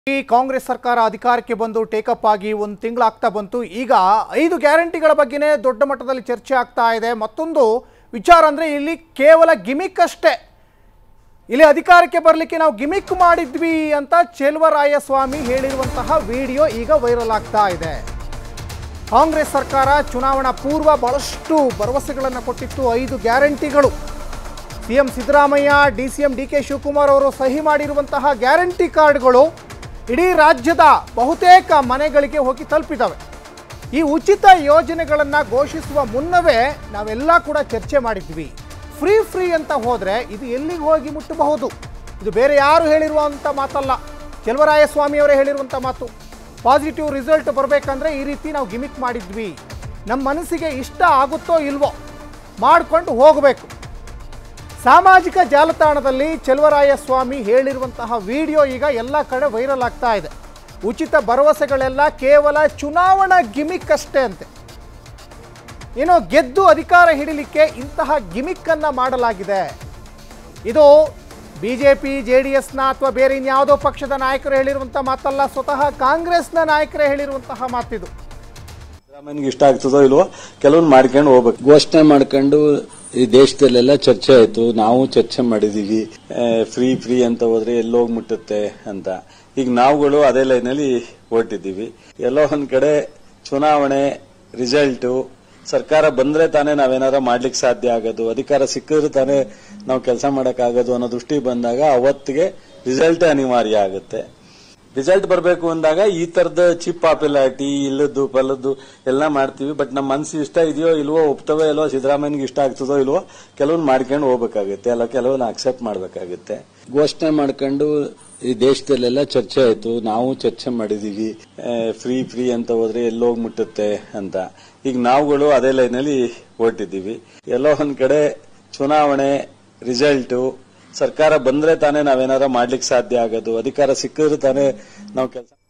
ಈ ಕಾಂಗ್ರೆಸ್ ಸರ್ಕಾರ ಅಧಿಕಾರಕ್ಕೆ ಬಂದು ಟೇಕಪ್ ಆಗಿ ಒಂದು ತಿಂಗಳಾಗ್ತಾ ಬಂತು ಈಗ ಐದು ಗ್ಯಾರಂಟಿಗಳ ಬಗ್ಗೆನೇ ದೊಡ್ಡ ಮಟ್ಟದಲ್ಲಿ ಚರ್ಚೆ ಆಗ್ತಾ ಇದೆ ಮತ್ತೊಂದು ವಿಚಾರ ಅಂದರೆ ಇಲ್ಲಿ ಕೇವಲ ಗಿಮಿಕ್ ಅಷ್ಟೇ ಇಲ್ಲಿ ಅಧಿಕಾರಕ್ಕೆ ಬರಲಿಕ್ಕೆ ನಾವು ಗಿಮಿಕ್ ಮಾಡಿದ್ವಿ ಅಂತ ಚೆಲುವರಾಯಸ್ವಾಮಿ ಹೇಳಿರುವಂತಹ ವಿಡಿಯೋ ಈಗ ವೈರಲ್ ಆಗ್ತಾ ಇದೆ ಕಾಂಗ್ರೆಸ್ ಸರ್ಕಾರ ಚುನಾವಣಾ ಪೂರ್ವ ಬಹಳಷ್ಟು ಭರವಸೆಗಳನ್ನು ಕೊಟ್ಟಿತ್ತು ಐದು ಗ್ಯಾರಂಟಿಗಳು C M Siddaramaiah D C M D K Shivakumar ಅವರು ಸಹಿ ಮಾಡಿರುವಂತಹ ಗ್ಯಾರಂಟಿ ಕಾರ್ಡ್ಗಳು ಇಡೀ ರಾಜ್ಯದ ಬಹುತೇಕ ಮನೆಗಳಿಗೆ ಹೋಗಿ ತಲುಪಿದ್ದಾವೆ ಈ ಉಚಿತ ಯೋಜನೆಗಳನ್ನು ಘೋಷಿಸುವ ಮುನ್ನವೇ ನಾವೆಲ್ಲ ಕೂಡ ಚರ್ಚೆ ಮಾಡಿದ್ವಿ ಫ್ರೀ ಫ್ರೀ ಅಂತ ಹೋದರೆ ಇದು ಎಲ್ಲಿಗೆ ಹೋಗಿ ಮುಟ್ಟಬಹುದು ಇದು ಬೇರೆ ಯಾರು ಹೇಳಿರುವಂಥ ಮಾತಲ್ಲ ಚೆಲುವರಾಯಸ್ವಾಮಿಯವರೇ ಹೇಳಿರುವಂಥ ಮಾತು ಪಾಸಿಟಿವ್ ರಿಸಲ್ಟ್ ಬರಬೇಕಂದ್ರೆ ಈ ರೀತಿ ನಾವು ಗಿಮಿಕ್ ಮಾಡಿದ್ವಿ ನಮ್ಮ ಮನಸ್ಸಿಗೆ ಇಷ್ಟ ಆಗುತ್ತೋ ಇಲ್ವೋ ಮಾಡಿಕೊಂಡು ಹೋಗಬೇಕು ಸಾಮಾಜಿಕ ಜಾಲತಾಣದಲ್ಲಿ ಚೆಲುವರಾಯಸ್ವಾಮಿ ಹೇಳಿರುವಂತಹ ವಿಡಿಯೋ ಈಗ ಎಲ್ಲ ಕಡೆ ವೈರಲ್ ಆಗ್ತಾ ಇದೆ ಉಚಿತ ಭರವಸೆಗಳೆಲ್ಲ ಕೇವಲ ಚುನಾವಣಾ ಗಿಮಿಕ್ ಅಷ್ಟೇ ಅಂತೆ ಏನೋ ಗೆದ್ದು ಅಧಿಕಾರ ಹಿಡಿಲಿಕ್ಕೆ ಇಂತಹ ಗಿಮಿಕ್ಕನ್ನು ಮಾಡಲಾಗಿದೆ ಇದು B J P J D ಎಸ್ನ ಅಥವಾ ಬೇರೆ ಇನ್ಯಾವುದೋ ಪಕ್ಷದ ನಾಯಕರು ಹೇಳಿರುವಂಥ ಮಾತಲ್ಲ ಸ್ವತಃ ಕಾಂಗ್ರೆಸ್ನ ನಾಯಕರೇ ಹೇಳಿರುವಂತಹ ಮಾತಿದು ಸಿದ್ದರಾಮಯ್ಯನಿಗೆ ಇಷ್ಟ ಆಗ್ತದೋ ಇಲ್ವೋ ಕೆಲವೊಂದು ಮಾಡ್ಕೊಂಡು ಹೋಗ್ಬೇಕು ಘೋಷಣೆ ಮಾಡ್ಕೊಂಡು ಈ ದೇಶದಲ್ಲೆಲ್ಲ ಚರ್ಚೆ ಆಯ್ತು ನಾವು ಚರ್ಚೆ ಮಾಡಿದೀವಿ ಫ್ರೀ ಫ್ರೀ ಅಂತ ಹೋದ್ರೆ ಎಲ್ಲೋಗಿ ಮುಟ್ಟುತ್ತೆ ಅಂತ ಈಗ ನಾವುಗಳು ಅದೇ ಲೈನಲ್ಲಿ ಹೊರಟಿದ್ದೀವಿ ಎಲ್ಲೋ ಒಂದ್ ಕಡೆ ಚುನಾವಣೆ ರಿಸಲ್ಟು ಸರ್ಕಾರ ಬಂದ್ರೆ ತಾನೇ ನಾವೇನಾರ ಮಾಡ್ಲಿಕ್ಕೆ ಸಾಧ್ಯ ಆಗೋದು ಅಧಿಕಾರ ಸಿಕ್ಕಿದ್ರೆ ತಾನೇ ನಾವು ಕೆಲಸ ಮಾಡಕ್ ಆಗೋದು ಅನ್ನೋ ದೃಷ್ಟಿ ಬಂದಾಗ ಅವತ್ತಿಗೆ ರಿಸಲ್ಟ್ ಅನಿವಾರ್ಯ ಆಗುತ್ತೆ ರಿಸಲ್ಟ್ ಬರಬೇಕು ಅಂದಾಗ ಈ ತರದ ಚಿಪ್ ಪಾಪ್ಯುಲಾರಿಟಿ ಇಲ್ಲದ್ದು ಪಲ್ಲದ್ದು ಎಲ್ಲ ಮಾಡ್ತೀವಿ ಬಟ್ ನಮ್ಮ ಮನ್ಸು ಇಷ್ಟ ಇದೆಯೋ ಇಲ್ವೋ ಒಪ್ತವೋ ಇಲ್ವೋ ಸಿದ್ದರಾಮಯ್ಯನಿಗೆ ಇಷ್ಟ ಆಗ್ತದೋ ಇಲ್ವೋ ಕೆಲವೊಂದು ಮಾಡ್ಕೊಂಡು ಹೋಗ್ಬೇಕಾಗುತ್ತೆ ಅಲ್ಲ ಕೆಲವೊಂದು ಅಕ್ಸೆಪ್ಟ್ ಮಾಡ್ಬೇಕಾಗುತ್ತೆ ಘೋಷಣೆ ಮಾಡ್ಕೊಂಡು ಈ ದೇಶದಲ್ಲೆಲ್ಲ ಚರ್ಚೆ ಆಯ್ತು ನಾವು ಚರ್ಚೆ ಮಾಡಿದೀವಿ ಫ್ರೀ ಫ್ರೀ ಅಂತ ಹೋದ್ರೆ ಎಲ್ಲೋಗಿ ಮುಟ್ಟುತ್ತೆ ಅಂತ ಈಗ ನಾವುಗಳು ಅದೇ ಲೈನಲ್ಲಿ ಹೊರಟಿದ್ದೀವಿ ಎಲ್ಲೋ ಒಂದ್ ಕಡೆ ಚುನಾವಣೆ ರಿಸಲ್ಟು ಸರ್ಕಾರ ಬಂದ್ರೆ ತಾನೇ ನಾವೇನಾರ ಮಾಡ್ಲಿಕ್ಕೆ ಸಾಧ್ಯ ಆಗೋದು ಅಧಿಕಾರ ಸಿಕ್ಕಿದ್ರೆ ತಾನೇ ನಾವು ಕೆಲಸ